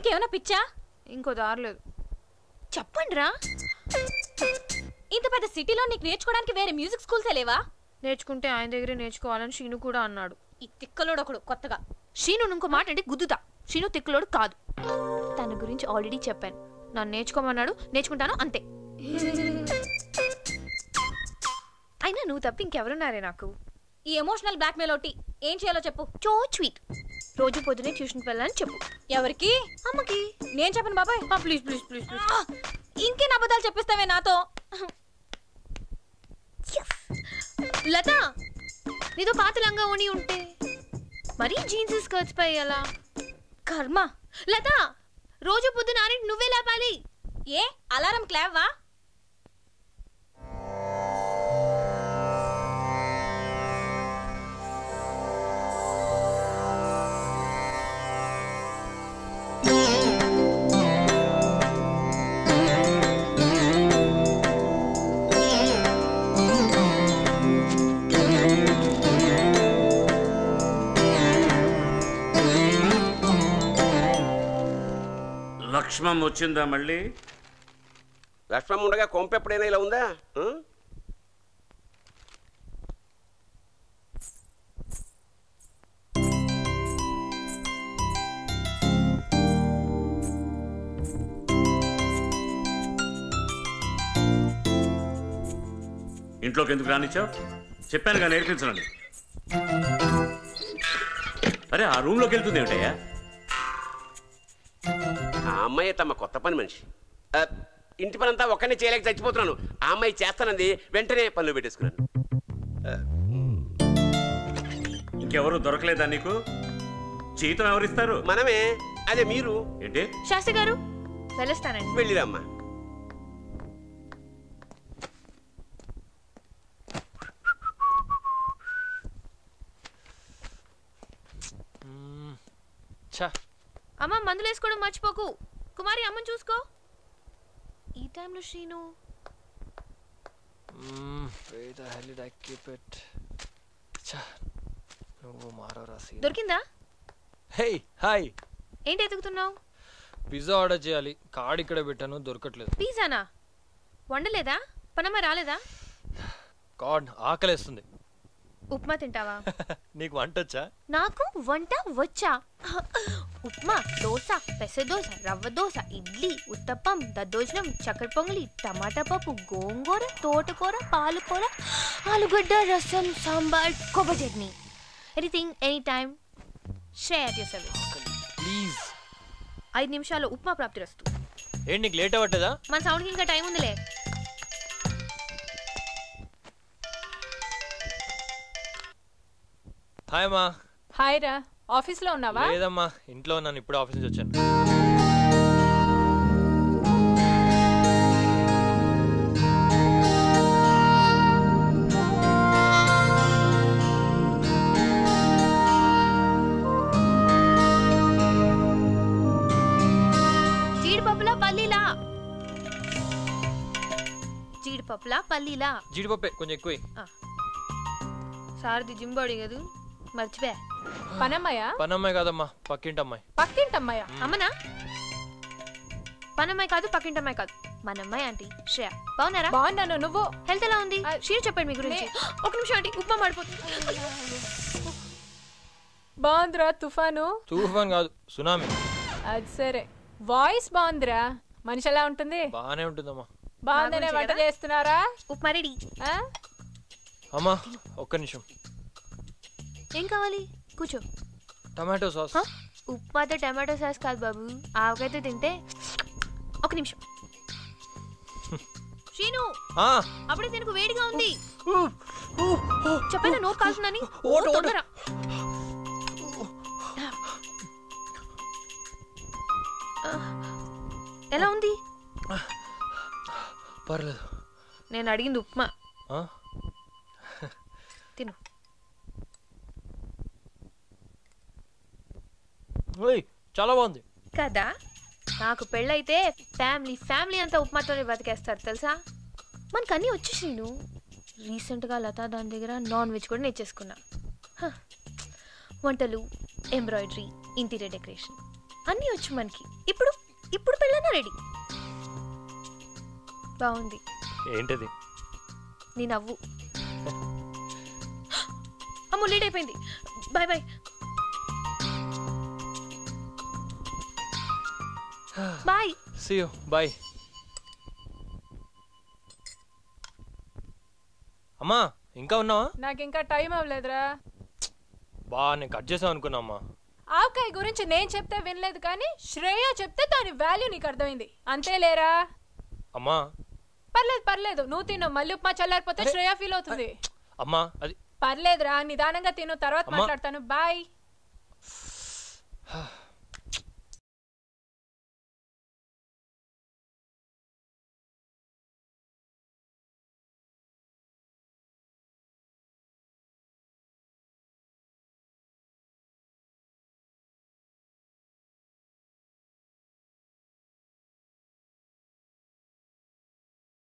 నీకేమైనా పిచ్చా ఇంకో దారలేదు చెప్పండి రా ఇంత పెద్ద సిటీలో నీకు నేర్చుకోవడానికి వేరే మ్యూజిక్ స్కూల్సే లేవా నేర్చుకుంటే ఆయన దగ్గరే నేర్చుకోవాలని షీను కూడా అన్నాడు ఈ తిక్కలోడు ఒకడు కొత్తగా షీను ఇంకో మాట అంటే గుద్దుతా షీను తిక్కులోడు కాదు తన గురించి ఆల్రెడీ చెప్పాను నన్ను నేర్చుకోమన్నాడు నేర్చుకుంటాను అంతే అయినా నువ్వు తప్ప ఇంకెవరున్నారే నాకు ఈ ఎమోషనల్ బ్లాక్మెయిల్ ఒకటి ఏం చేయాలో చెప్పు చో స్వీట్ రోజు పొద్దునే ట్యూషన్కి వెళ్ళాలని చెప్పు ఎవరికి అమ్మకి నేను చెప్పను బాబాయ్ ప్లీజ్ ప్లీజ్ ప్లీజ్ ప్లీజ్ ఆ, ఇంకేం అబద్ధాలు చెప్పిస్తావే నాతో లత నీతో పాత లంగా ఓణి ఉంటే మరీ జీన్స్ స్కర్ట్స్ పై అలా కర్మ లత రోజు పొద్దున ఆరింటి నువ్వే లేపాలి ఏ అలారం క్లావా లక్ష్మం వచ్చిందా మళ్ళీ లక్ష్మణ్ ఉండగా కొంప ఎప్పుడైనా ఇలా ఉందా ఆ? ఇంట్లోకి ఎందుకు రానిచ్చావు చెప్పానుగా నేర్పించనని అరే ఆ రూమ్లోకి వెళ్తుంది ఏమిటయ్యా ఆ అమ్మాయి తమ కొత్త పని మనిషి ఆ, ఇంటి పని అంతా ఒక్కనే చేయలేక చచ్చిపోతున్నాను ఆ అమ్మాయి చేస్తానంది వెంటనే పనులు పెట్టేసుకున్నాను ఇంకెవరు దొరకలేదా నీకు జీతం ఎవరిస్తారు మనమే అదే మీరు ఏంటి శాస్త్రి గారు వెళ్ళొస్తానండి వెళ్ళిరమ్మా ఛా అమ్మ మందులు వేసుకోవడం మర్చిపోకు కుమారి అమ్మని చూసుకో ఈ టైంలో Srinu where the hell did I keep it? ఛా నువ్వు మారవరా సీన్ దొరికిందా హే హాయ్ ఏంటి ఎతుకుతున్నావు పిజ్జా ఆర్డర్ చేయాలి కార్డ్ ఇక్కడ పెట్టాను దొరకట్లేదు పిజ్జానా వండలేదా పనమ్మ రాలేదా కార్డ్ ఆకలేస్తుంది ఉప్మా తింటావా నీకు వంట వచ్చా నాకు వంట వచ్చా ఉప్మా దోశ పెసర దోశ రవ్వ దోశ ఇడ్లీ ఉత్తప్పం దద్దోజనం చక్కెర పొంగలి టమాటా పప్పు గోంగూర తోటకూర పాలకూర ఆలుగడ్డ రసం సాంబార్ కొబ్బరి chutney anything any time share your service please ఐదు నిమిషాల్లో ఉప్మా ప్రాప్తి రస్తు ఏంటి నీకు లేట్ అవ్వట్లేదా మన సౌండ్కి ఇంకా టైం ఉందిలే హాయ్ అమ్మా హాయ్ రా ఆఫీస్లో ఉన్నావా లేదమ్మా ఇంట్లో ఉన్నాను ఇప్పుడు ఆఫీస్ నుంచి వచ్చాను జీడిపప్పులా పల్లీలా జీడిపప్పులా పల్లీలా జీడిపప్పే కొంచెం ఎక్కువ సారది జిమ్ బాడీ కదూ మర్చిపోయా పనమ్మయ్య పనమ్మాయి కాదమ్మా పక్కింటి అమ్మాయి పక్కింటమ్మయ్య అమ్మనా పనమ్మాయి కాదు పక్కింటమ్మాయి కాదు మనమ్మాయి ఆంటీ శ్రేయ బాగున్నారా బాగున్నాను నువ్వు హెల్త్ ఎలా ఉంది ఆ, షీర్ చెప్పండి మీ గురించి ఒక నిమిషం ఆంటీ ఉప్మా మాడిపోతుంది బాగుందిరా తుఫాను తూఫాన్ కాదు సునామీ అది సరే వాయిస్ బాగుందిరా మనిషి ఎలా ఉంటుంది బాగానే ఉంటుందమ్మా బాగుందనే గురించి వంట కదా? చేస్తున్నారా ఉప్మా రెడీ ఆ? అమ్మా ఒక్క నిమిషం ఏం కావాలి కూర్చో టమాటో సాస్ హ? ఉప్మాతో టమాటో సాస్ కాదు బాబు ఆవకాయతో తింటే ఒక నిమిషం శ్రీను ఆ, అప్పుడే తినకు వేడిగా ఉంది చెప్పాను నోరు కాల్తుందని ఓ, ఓటు, ఓటు. తొందర ఆ, ఎలా ఉంది పర్లేదు నేను అడిగింది ఉప్మా ఆ? తిను ఓయ్ చాలా బాగుంది కదా నాకు పెళ్ళైతే ఫ్యామిలీ ఫ్యామిలీ అంతా ఉప్మాతోనే బతికేస్తారు తెలుసా మనకు అన్నీ వచ్చి శ్రీను రీసెంట్గా లతా దాని దగ్గర నాన్ వెజ్ కూడా నేర్చేసుకున్నా హ. వంటలు ఎంబ్రాయిడరీ ఇంటీరియర్ డెకరేషన్ అన్నీ వచ్చు మనకి ఇప్పుడు ఇప్పుడు పెళ్ళన్నా రెడీ బాగుంది ఏంటది నీ నవ్వు అమ్మో లేట్ అయిపోయింది bye bye bye see you bye అమ్మా ఇంకా ఉన్నావా నాకు ఇంకా టైం అవ్వలేదురా బా నేను కట్ చేసావు అనుకున్నా అమ్మా ఆవకాయ గురించి నేను చెప్తే వినలేదు కానీ శ్రేయ చెప్తే దాని వాల్యూ నీకు అర్థమైంది అంతే లేరా అమ్మా పర్లేదు పర్లేదు నువ్వు తిను మళ్ళీ ఉప్మా చల్లారిపోతే శ్రేయ ఫీల్ అవుతుంది అమ్మా అది పర్లేదురా నిదానంగా తిను తర్వాత అమ్మా. మాట్లాడతాను బాయ్